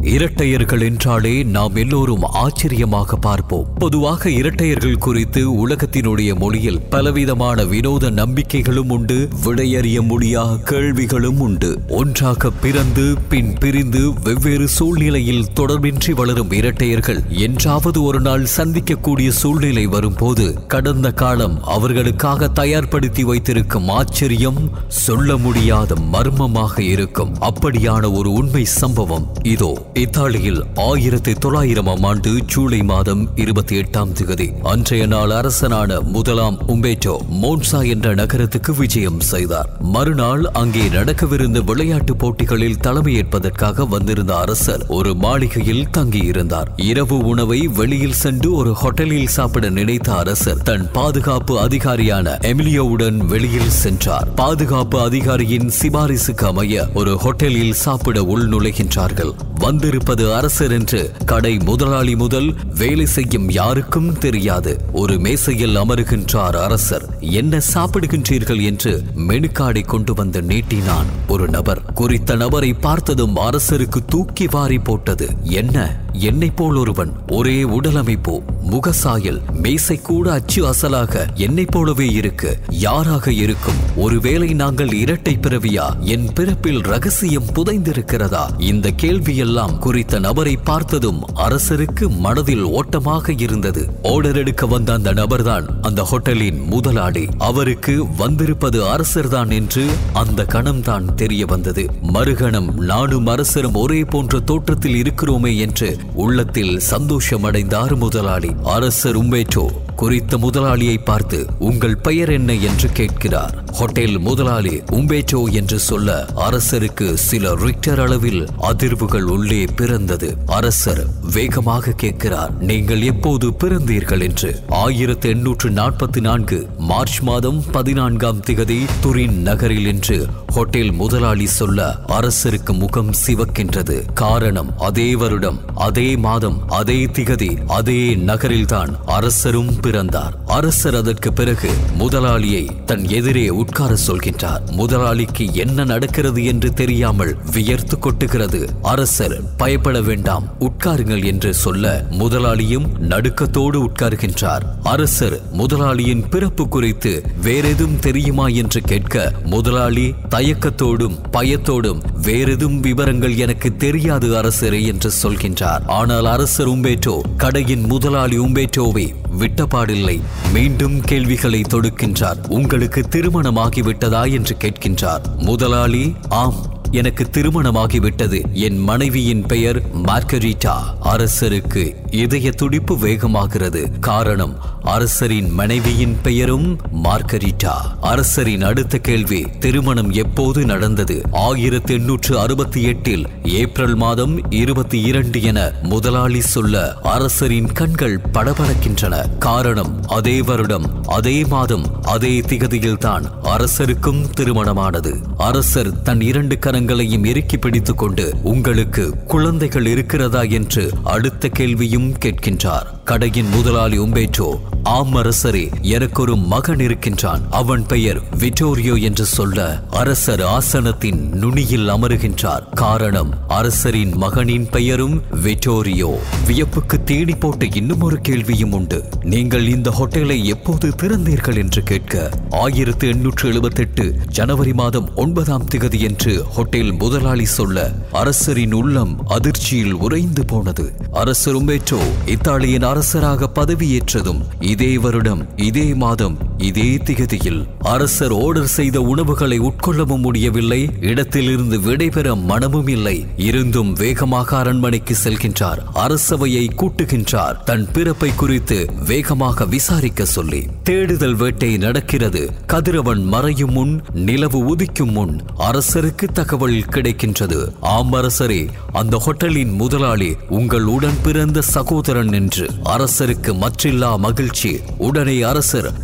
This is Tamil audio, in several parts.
இரட்டையர்கள் என்றாலே நாம் எல்லோரும் ஆச்சரியமாக பார்ப்போம் பொதுவாக இரட்டையர்கள் குறித்து உலகத்தினுடைய மொழியில் பலவிதமான வினோத நம்பிக்கைகளும் உண்டு விடையறிய முடியா கேள்விகளும் உண்டு ஒன்றாக பிறந்து பின் பிரிந்து வெவ்வேறு சூழ்நிலையில் தொடர்பின்றி வளரும் இரட்டையர்கள் என்றாவது ஒரு நாள் சந்திக்கக்கூடிய சூழ்நிலை வரும்போது கடந்த காலம் அவர்களுக்காக தயார்படுத்தி வைத்திருக்கும் ஆச்சரியம் சொல்ல முடியாத மர்மமாக இருக்கும் அப்படியான ஒரு உண்மை சம்பவம் இதோ இத்தாலியில் ஆயிரத்தி தொள்ளாயிரமாம் ஆண்டு ஜூலை மாதம் இருபத்தி எட்டாம் தேதி அன்றைய நாள் அரசனான முதலாம் உம்பேட்டோ மோன்சா என்ற நகரத்துக்கு விஜயம் செய்தார் மறுநாள் அங்கே நடக்கவிருந்த விளையாட்டு போட்டிகளில் தலைமையேற்பதற்காக வந்திருந்த அரசர் ஒரு மாளிகையில் தங்கியிருந்தார் இரவு உணவை வெளியில் சென்று ஒரு ஹோட்டலில் சாப்பிட நினைத்த அரசர் தன் பாதுகாப்பு அதிகாரியான எமிலியோவுடன் வெளியில் சென்றார் பாதுகாப்பு அதிகாரியின் சிபாரிசுக்கு அமைய ஒரு ஹோட்டலில் சாப்பிட உள்நுழைகின்றார்கள் வந்திருப்பது அரசர் என்று கடை முதலாளி முதல் வேலை செய்யும் யாருக்கும் தெரியாது ஒரு மேசையில் அமருகின்றார் அரசர் என்ன சாப்பிடுகின்றீர்கள் என்று மெனுக்காடை கொண்டு வந்து நீட்டினான் ஒரு நபர் குறித்த நபரை பார்த்ததும் அரசருக்கு தூக்கி வாரி போட்டது என்ன என்னை போல் ஒருவன் ஒரே உடலமைப்பு முகசாயல் மேசை கூட அச்சு அசலாக என்னை போலவே இருக்கு யாராக இருக்கும் ஒருவேளை நாங்கள் இரட்டை பிறவியா என் பிறப்பில் ரகசியம் புதைந்திருக்கிறதா இந்த கேள்வியெல்லாம் குறித்த நபரை பார்த்ததும் அரசருக்கு மனதில் ஓட்டமாக இருந்தது ஆர்டர் எடுக்க வந்த அந்த நபர்தான் அந்த ஹோட்டலின் முதலாளி அவருக்கு வந்திருப்பது அரசர்தான் என்று அந்த கணம்தான் தெரிய வந்தது மறுகணம் நானும் அரசரும் ஒரே போன்ற தோற்றத்தில் இருக்கிறோமே என்று உள்ளத்தில் சந்தோஷமடைந்தார் முதலாளி அரசர் உம்பேட்டோ குறித்த முதலாளியை பார்த்து உங்கள் பெயர் என்ன என்று கேட்கிறார் ஹோட்டல் முதலாளி உம்பேட்டோ என்று சொல்ல அரசருக்கு சில ரிக்டர் அளவில் அதிர்வுகள் உள்ளே பிறந்தது அரசர் வேகமாக கேட்கிறார் நீங்கள் எப்போது பிறந்தீர்கள் என்று ஆயிரத்தி எண்ணூற்று நாற்பத்தி நான்கு மார்ச் மாதம் பதினான்காம் திகதி துரின் நகரில் என்று ஹோட்டல் முதலாளி சொல்ல அரசருக்கு முகம் சிவக்கின்றது காரணம் அதே வருடம் அதே மாதம் அதே திகதி அதே நகரில்தான் அரசரும் பிறந்தார் அரசர் அதற்கு பிறகு முதலாளியை தன் எதிரே உட்கார சொல்கின்றார் முதலாளிக்கு என்ன நடக்கிறது என்று தெரியாமல் வியர்த்து கொட்டுகிறது அரசர் பயப்பட வேண்டாம் உட்காருங்கள் என்று சொல்ல முதலாளியும் நடுக்கத்தோடு உட்காருகின்றார் அரசர் முதலாளியின் பிறப்பு குறித்து வேறெதும் தெரியுமா என்று கேட்க முதலாளி தயக்கத்தோடும் பயத்தோடும் வேறெதும் விவரங்கள் எனக்கு தெரியாது அரசரே என்று சொல்கின்றார் ஆனால் அரசர் உம்பேட்டோ கடையின் முதலாளி உம்பேட்டோவை விட்டபாடில்லை மீண்டும் கேள்விகளை தொடுக்கின்றார் உங்களுக்கு திருமணமாகிவிட்டதா என்று கேட்கின்றார் முதலாளி ஆம் எனக்கு திருமணமாகிவிட்டது என் மனைவியின் பெயர் மார்கரிட்டா அரசருக்கு இதய துடிப்பு வேகமாகிறது காரணம் அரசரின் மனைவியின் பெயரும் மார்கரிட்டா அரசரின் அடுத்த கேள்வி திருமணம் எப்போது நடந்தது ஆயிரத்தி எண்ணூற்று அறுபத்தி எட்டில் ஏப்ரல் மாதம் இருபத்தி இரண்டு என முதலாளி சொல்ல அரசரின் கண்கள் படபடக்கின்றன காரணம் அதே வருடம் அதே மாதம் அதே திகதியில் தான் அரசருக்கும் திருமணமானது அரசர் தன் இரண்டு கரங்களையும் இறுக்கி பிடித்துக் கொண்டு உங்களுக்கு குழந்தைகள் இருக்கிறதா என்று அடுத்த கேள்வியும் கேட்கின்றார் கடையின் முதலாளி உம்பேற்றோ ஆம் அரசரே எனக்கு ஒரு மகன் இருக்கின்றான் அவன் பெயர் விட்டோரியோ என்று சொல்ல அரசர் ஆசனத்தின் நுனியில் அமருகின்றார் காரணம் அரசரின் மகனின் பெயரும் விட்டோரியோ வியப்புக்கு தேடி போட்ட இன்னும் ஒரு கேள்வியும் உண்டு நீங்கள் இந்த ஹோட்டலை எப்போது திறந்தீர்கள் என்று கேட்க ஆயிரத்து எண்ணூற்று எழுபத்தெட்டு ஜனவரி மாதம் ஒன்பதாம் திகதி என்று ஹோட்டல் முதலாளி சொல்ல அரசரின் உள்ளம் அதிர்ச்சியில் உறைந்து போனது அரசர் உம்பேற்றோ இத்தாலியின் அரசராக பதவியேற்றதும் இதே வருடம் இதே மாதம் இதே திகதியில் அரசர் ஆர்டர் செய்த உணவுகளை உட்கொள்ளவும் முடியவில்லை இடத்திலிருந்து விடைபெற மனமும் இல்லை இருந்தும் வேகமாக அரண்மனைக்கு செல்கின்றார் அரசவையை கூட்டுகின்றார் தன் பிறப்பை குறித்து வேகமாக விசாரிக்க சொல்லி தேடுதல் வேட்டை நடக்கிறது கதிரவன் மறையும் முன் நிலவு உதிக்கும் முன் அரசருக்கு தகவல் கிடைக்கின்றது ஆம் அரசரே அந்த ஹோட்டலின் முதலாளி உங்கள் உடன் பிறந்த சகோதரன் என்று அரசருக்கு மற்றில்லா மகிழ்ச்சி உடனே அரசர் நாளைய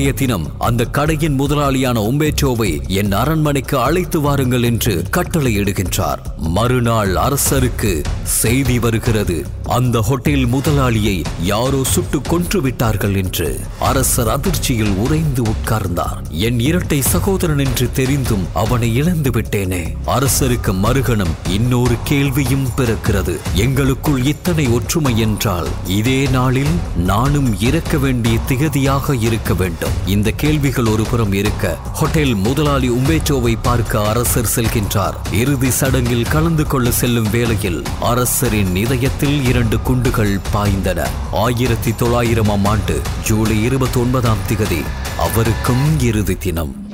நாளைய தினம் அந்த கடையின் முதலாளியான உம்பேற்றோவை என் அரண்மனைக்கு அழைத்து வாருங்கள் என்று கட்டளையிடுகின்றார் மறுநாள் அரசருக்கு செய்தி வருகிறது அந்த ஹோட்டல் முதலாளியை யாரோ சுட்டு கொன்று விட்டார்கள் என்று அரசர் அதிர்ச்சியில் உறைந்து உட்கார்ந்தார் என் இரட்டை சகோதரன் என்று தெரிந்தும் அவனை இழந்து விட்டேனே அரசருக்கு மறுகணம் இன்னொரு கேள்வியும் பிறக்கிறது எங்களுக்குள் இத்தனை ஒற்றுமை என்றால் இதே நாளில் நானும் இறக்க வேண்டிய திகதியாக இருக்க வேண்டும் இந்த கேள்விகள் ஒரு புறம் இருக்க ஹோட்டல் முதலாளி உம்பேச்சோவை பார்க்க அரசர் செல்கின்றார் இறுதி சடங்கில் கலந்து கொள்ள செல்லும் வேளையில் அரசரின் இதயத்தில் இரண்டு குண்டுகள் பாய்ந்தன ஆயிரத்தி தொள்ளாயிரமாம் ஆண்டு ஜூலை இருபத்தி ஒன்பதாம் திகதி அவருக்கும் இறுதி தினம்